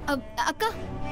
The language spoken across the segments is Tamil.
அ- அக்கா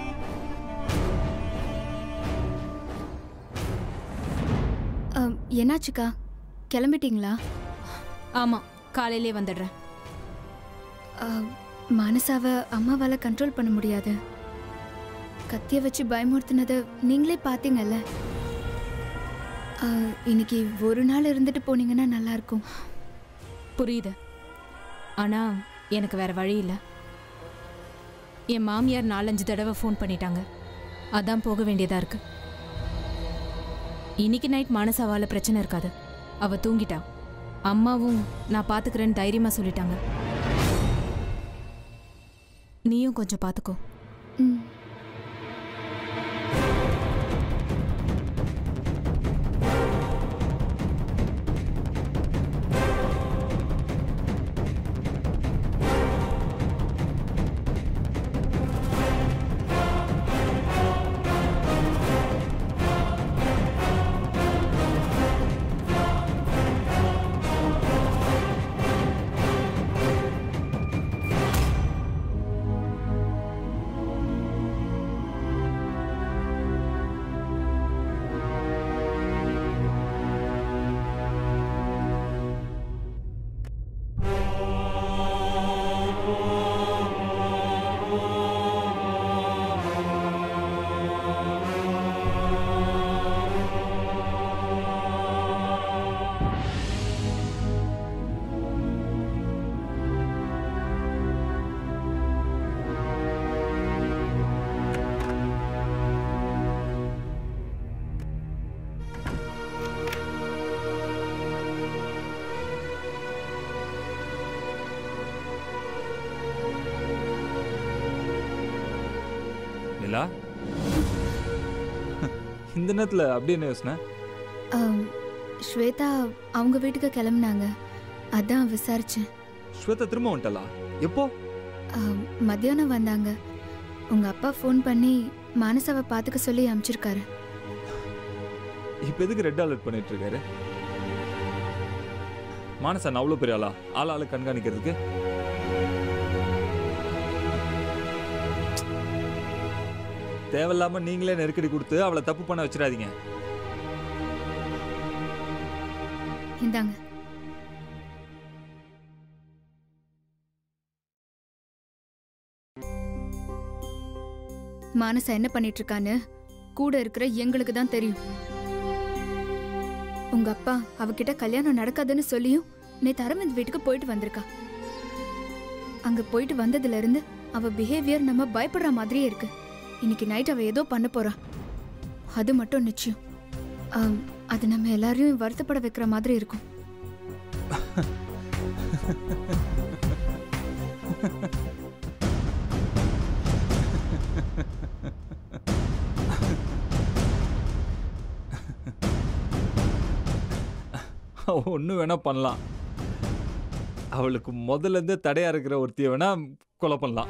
அ, என்னாச்சுக்கா கிளம்பிட்டீங்களா ஆமா காலையிலே வந்துடுறேன் அ, மனசாவை அம்மாவால கண்ட்ரோல் பண்ண முடியாது கத்திய வச்சு பயமுறுத்தினதை நீங்களே பார்த்தீங்கல்ல அ, இன்னைக்கு ஒரு நாள் இருந்துட்டு போனீங்கன்னா நல்லா இருக்கும் புரியுது ஆனா எனக்கு வேற வழி இல்லை என் மாமியார் நாலஞ்சு தடவை ஃபோன் பண்ணிட்டாங்க அதான் போக வேண்டியதா இருக்கு இன்னைக்கு நைட் மானசாவால பிரச்சனை இருக்காது அவ தூங்கிட்டா அம்மாவும் நான் பாத்துக்கிறேன்னு தைரியமா சொல்லிட்டாங்க நீயும் கொஞ்சம் பாத்துக்கோ ம் நிலா இந்த நேரத்தில் அப்படி என்ன யோசனை அம், ஸ்வேதா அவங்க வீட்டுக்கு கிளம்புனாங்க அதான் விசாரிச்சேன் ஸ்வேதா திரும்ப வந்துட்டலா எப்போ அம், மத்தியானம் வந்தாங்க உங்க அப்பா ஃபோன் பண்ணி மானசாவை பார்த்துக்க சொல்லி அனுப்பிச்சிருக்காரு இப்போ எதுக்கு ரெட் அலர்ட் பண்ணிட்டு இருக்காரு மானசா நான் அவ்வளோ பெரிய ஆளா ஆள் ஆளு கண்காணிக்கிறதுக்கு தேவையில்லாம நீங்களே நெருக்கடி கொடுத்து அவளை தப்பு பண்ண வச்சிடாதீங்க இந்தாங்க மானசா என்ன பண்ணிட்டு இருக்கான்னு கூட இருக்கிற எங்களுக்கு தான் தெரியும் உங்க அப்பா அவகிட்ட கல்யாணம் நடக்காதுன்னு சொல்லியும் நேத்து அரவிந்த் வீட்டுக்கு போயிட்டு வந்திருக்கா அங்க போயிட்டு வந்ததுல இருந்து அவ பிஹேவியர் நம்ம பயப்படுற மாதிரியே இருக்கு இன்னைக்கு நைட் அவ ஏதோ பண்ண போறா அது மட்டும் நிச்சயம் ஆம், அது நம்ம எல்லாரையும் வருத்தப்பட வைக்கிற மாதிரி இருக்கும் ஒன்று வேணா பண்ணலாம் அவளுக்கு முதல்ல இருந்தே தடையா இருக்கிற ஒருத்திய வேணா கொலை பண்ணலாம்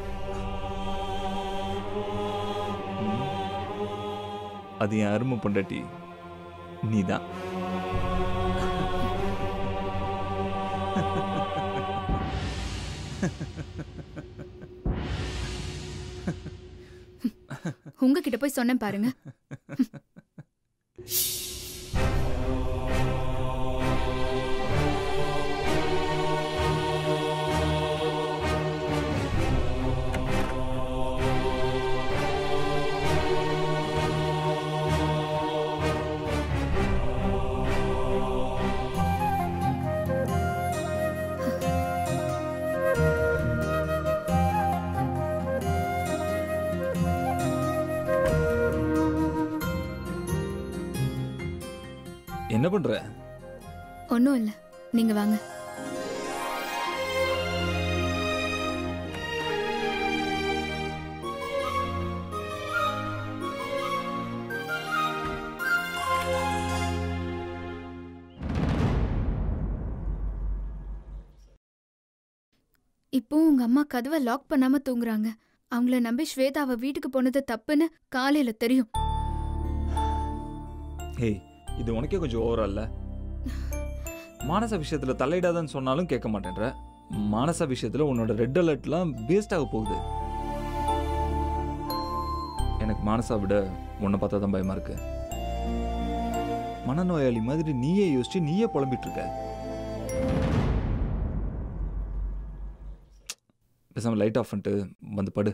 ம். அது என் அருமை பொண்டாட்டி நீதான் உங்ககிட்ட போய் சொன்னேன் பாருங்க என்ன பண்ற ஒன்றும் இல்லை நீங்க வாங்க இப்போ உங்க அம்மா கதவை லாக் பண்ணாம தூங்குறாங்க அவங்கள நம்பி ஸ்வேதா அவ வீட்டுக்கு போனது தப்புன்னு காலையில தெரியும் ஹேய் இது உனக்கே கொஞ்சம் ஓவரா இல்ல மானச விஷயத்துல தலையிடாதன்னு சொன்னாலும் கேட்க மாட்டேன்ற மானச விஷயத்துல உன்னோட ரெட் அலர்ட்லாம் வேஸ்ட் ஆக போகுது எனக்கு மானசா விட உன்னை பார்த்தா தான் பயமா இருக்கு மனநோயாளி மாதிரி நீயே யோசிச்சு நீயே புலம்பிட்டு இருக்க பேசாம லைட் ஆஃப் பண்ணிட்டு வந்து படு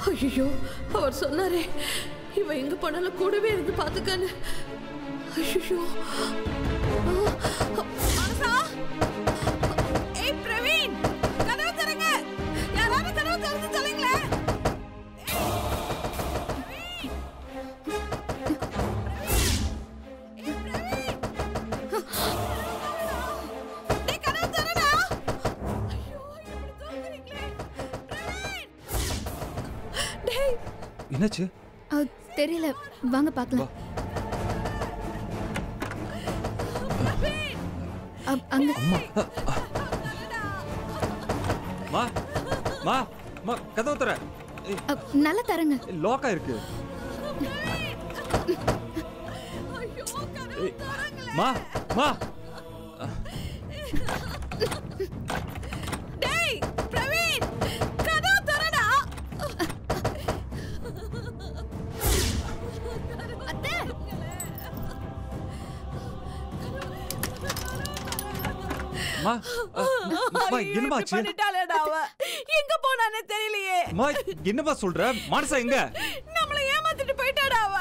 ஐயோ அவர் சொன்னாரே இவ எங்க போனாலும் கூடவே இருந்து பாத்துக்கான்னு ஐயோ மனசா ஏய் பிரவீன் கதவு திறங்க யாராவது கதவு திறந்து சொல்லுங்களேன் கதவு திறடா ஐயோ இப்படி தூங்குறீங்களே பிரவீன் டேய் என்னாச்சு அ, தெரியல வாங்க பார்க்கலாம் அ, அங்க மா மா மா கதவு தர அ, நல்லா தரங்க லாக்கா இருக்கு ஏய், மா மா டேய் பிரவீன் கதவு திறடா அத்தை மா அ, மா என்னமாச்சு பண்ணிட்டாளேடா அவ எங்க போனானே தெரியலையே மா என்னப்பா சொல்ற மனசா எங்க நம்மள ஏமாத்திட்டு போயிட்டாடா அவ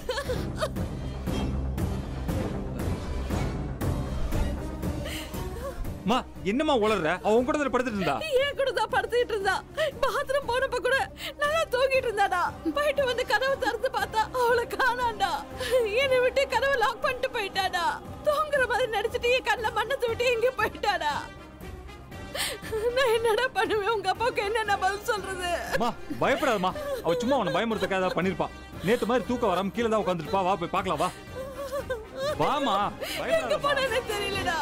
மா என்னம்மா உளற அவ உன் கூட தானே படுத்துட்டு இருந்தா ஏன் கூட தான் படுத்துக்கிட்டு இருந்தா பாத்ரூம் போனப்ப கூட நல்லா தூங்கிட்டு இருந்தாடா போயிட்டு வந்து கதவு திறந்து பார்த்தா அவளை காணாண்டா என்னை விட்டு கதவை லாக் பண்ணிட்டு போயிட்டாடா தூங்குற மாதிரி நடிச்சிட்டு என் கண்ணில் மண்ணத்தை விட்டு எங்கே போயிட்டாடா நான் என்னடா பண்ணுவேன் உங்க அப்பாவுக்கு என்னென்ன பதில் சொல்றது மா பயப்படாதம்மா அவ சும்மா உன்னை பயமுறுத்தக்காக ஏதாவது பண்ணிருப்பா நேத்து மாதிரி தூக்கம் வராம கீழே தான் உட்காந்துருப்பா வா போய் பார்க்கலாம் வா வாமா எங்க பயப்படாதம்மா போனேன்னு தெரியலடா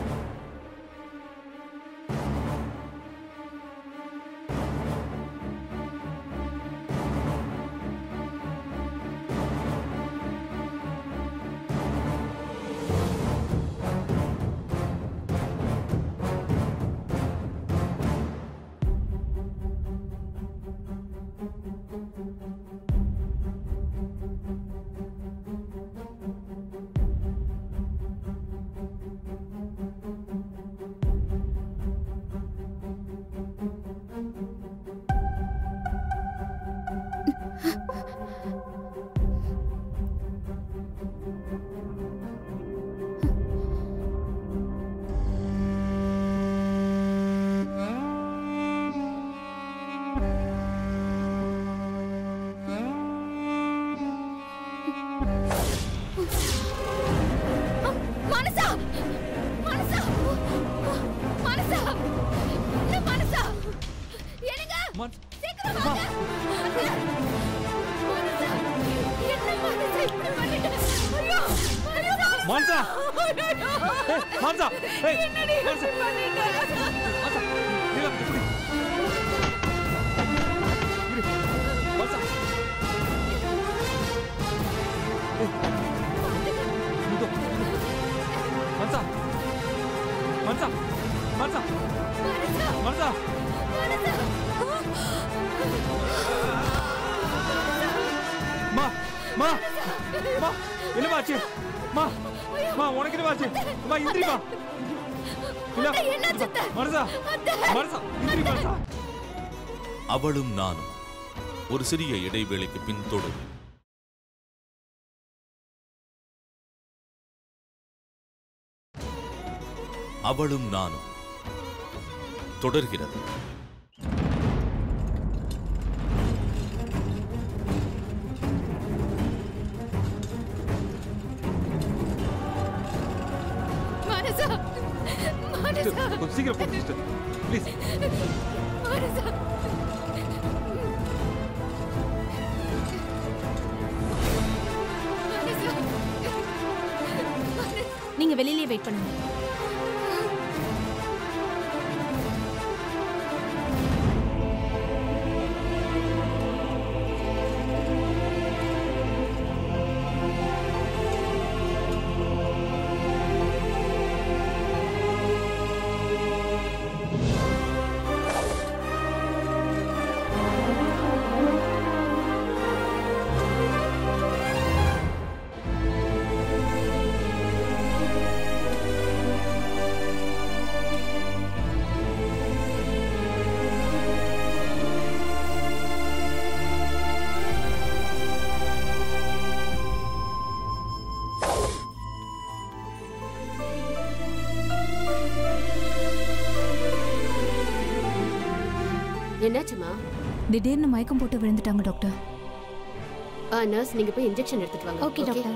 மனசா மனசா மனசா என்ன மனசா என்னங்க மன்- சீக்கிரம் வாங்க மனசா என்ன மனசா இப்படி பண்ணிட்ட ஐயோ மனசா மான்சா ஏய், மான்சா ஏய், என்னடி மான்சா, இப்படி பண்ணிட்ட மான்சா, நீலா, இப்படி. இரு, மான்சா. ஏய், இதோ. மான்சா, மான்சா, மான்சா, மான்சா. மா மா மா என்னமாச்சு மா மா உனக்கு என்னமாச்சு மா இந்திரிமா இல்ல மனசா மனசா இந்திரி மனசா அவளும் நானும் ஒரு சிறிய இடைவேளைக்கு பின் தொடரும் அவளும் நானும் தொடர்கிறது மனசா மனசா கொஞ்சம் சீக்கிரம் போ சிஸ்டர் ப்ளீஸ் மனசா நீங்க வெளியிலேயே வெயிட் பண்ணுங்க மனசா என்னாச்சுமா திடீர்னு மயக்கம் போட்டு விழுந்துட்டாங்க டாக்டர் ஆ நர்ஸ் நீங்க போய் இன்ஜெக்ஷன் எடுத்துட்டு வாங்க ஓகே டாக்டர்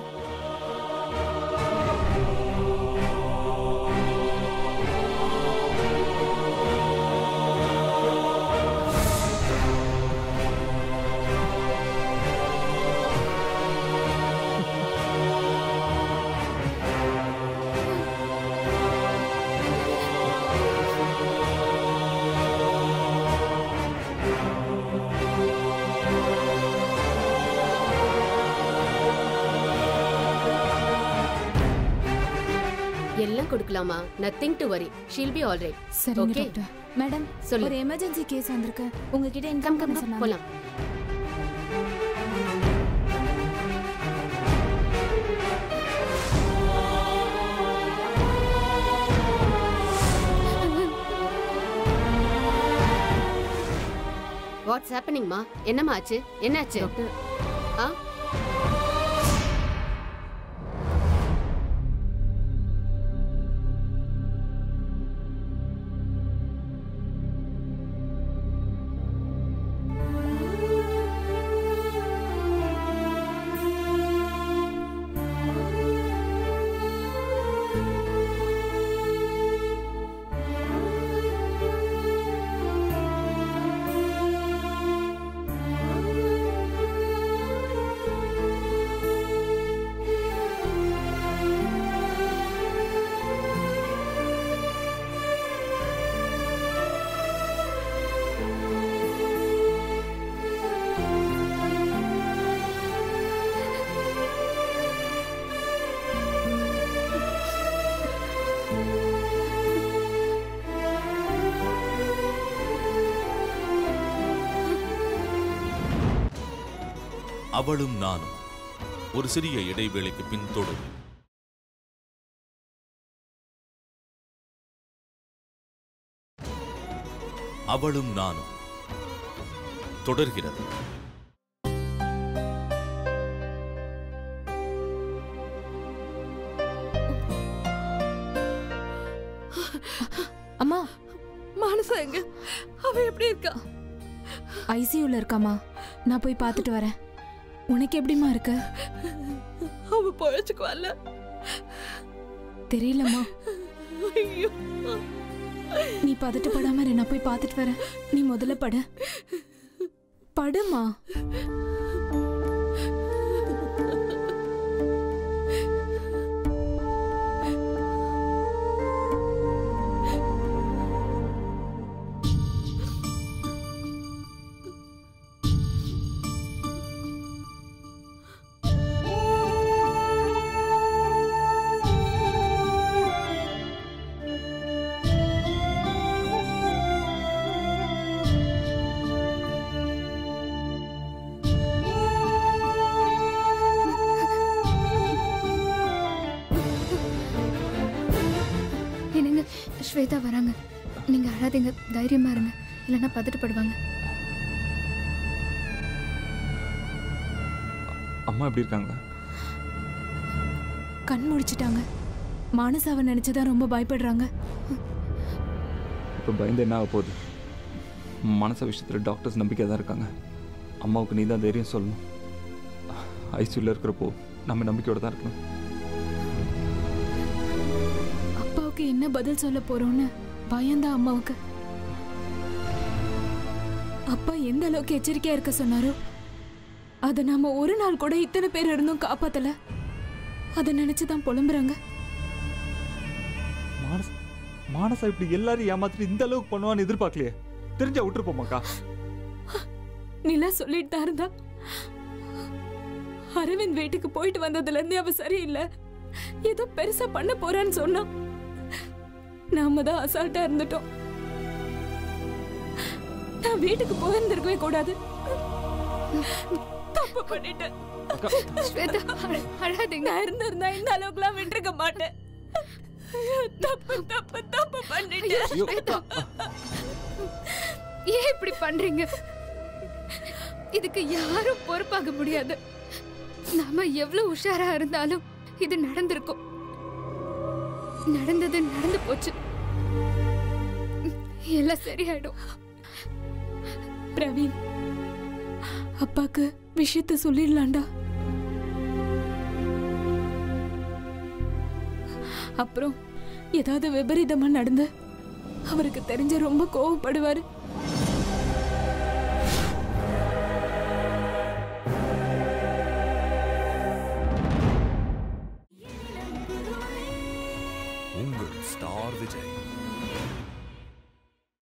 எல்லாம் கொடுக்கலாமா nothing to worry she'll be all right சரிங்க Okay. டாக்டர் மேடம் சொல்லு. ஒரு எமர்ஜென்சி கேஸ் வந்திருக்கு உங்ககிட்ட கம் இன்கம் கம் பண்ண கம் சொன்னாங்க போலாம் வாட்ஸ் ஹேப்பனிங்மா என்னம்மா ஆச்சு என்னாச்சு ஆ அவளும் நானும் ஒரு சிறிய இடைவேளைக்கு பின் தொடரும் அவளும் நானும் தொடர்கிறது அம்மா மனசா எங்க அவ எப்படி இருக்கா ஐசியூல இருக்காமா நான் போய் பார்த்துட்டு வரேன் உனக்கு எப்படிம்மா இருக்கு அவ பொழைச்சுக்குவாள்ல தெரியலம்மா ஐயோ நீ பதட்டப்படாம இரு, நான் போய் பார்த்துட்டு வரேன் நீ முதல்ல படு படுமா என்னங்க ஸ்வேதா வராங்க நீங்க அழாதீங்க தைரியமா இருங்க இல்லைன்னா பதட்டப்படுவாங்க அம்மா எப்படி இருக்காங்க கண் முடிச்சிட்டாங்க மானசாவை நினைச்சுதான் ரொம்ப பயப்படுறாங்க இப்போ பயந்து என்ன ஆக போகுது மனச விஷயத்தில் டாக்டர்ஸ் நம்பிக்கை தான் இருக்காங்க அம்மாவுக்கு நீ தான் தைரியம் சொல்லணும் ஐசியூவில் இருக்கிறப்போ நம்ம நம்பிக்கையோட தான் இருக்கணும் அப்பாவுக்கு என்ன பதில் சொல்ல போறோம்னு பயந்தான் அம்மாவுக்கு அப்பா எந்த அளவுக்கு எச்சரிக்கையா இருக்க சொன்னாரோ அதை நாம ஒரு நாள் கூட இத்தனை பேர் இருந்தும் காப்பாத்தல அதை நினைச்சுதான் புலம்புறாங்க மானஸ் மானசா இப்படி எல்லாரும் ஏமாத்திட்டு இந்த அளவுக்கு பண்ணுவான்னு எதிர்பார்க்கலையே தெரிஞ்சா விட்டுருப்போமாக்கா நிலா சொல்லிட்டு தான் இருந்தா அரவிந்த் வீட்டுக்கு போயிட்டு வந்ததுல இருந்து அவ சரியில்லை ஏதோ பெருசா பண்ண போறான்னு சொன்னா நாம தான் அசால்ட்டா இருந்துட்டோம் நான் வீட்டுக்கு போயிருந்திருக்கவே கூடாது தப்பு பண்ணிட்டேன் ஸ்வேதா அழ- அழாதீங்க நான் இருந்திருந்தா இந்த அளவுக்குலாம் விட்டுருக்க மாட்டேன் தப்பு தப்பு தப்பு பண்ணிட்டேன் ஐயோ ஸ்வேதா ஏன் இப்படி பண்றீங்க இதுக்கு யாரும் பொறுப்பாக முடியாது நாம எவ்வளவு உஷாரா இருந்தாலும் இது நடந்திருக்கும் நடந்தது நடந்து போச்சு எல்லாம் சரியாயிடும் பிரவீன் அப்பாக்கு விஷயத்த சொல்லிடலாம்டா அப்புறம் ஏதாவது விபரீதமா நடந்து அவருக்கு தெரிஞ்ச ரொம்ப கோவப்படுவாரு உங்கள் ஸ்டார் விஜய்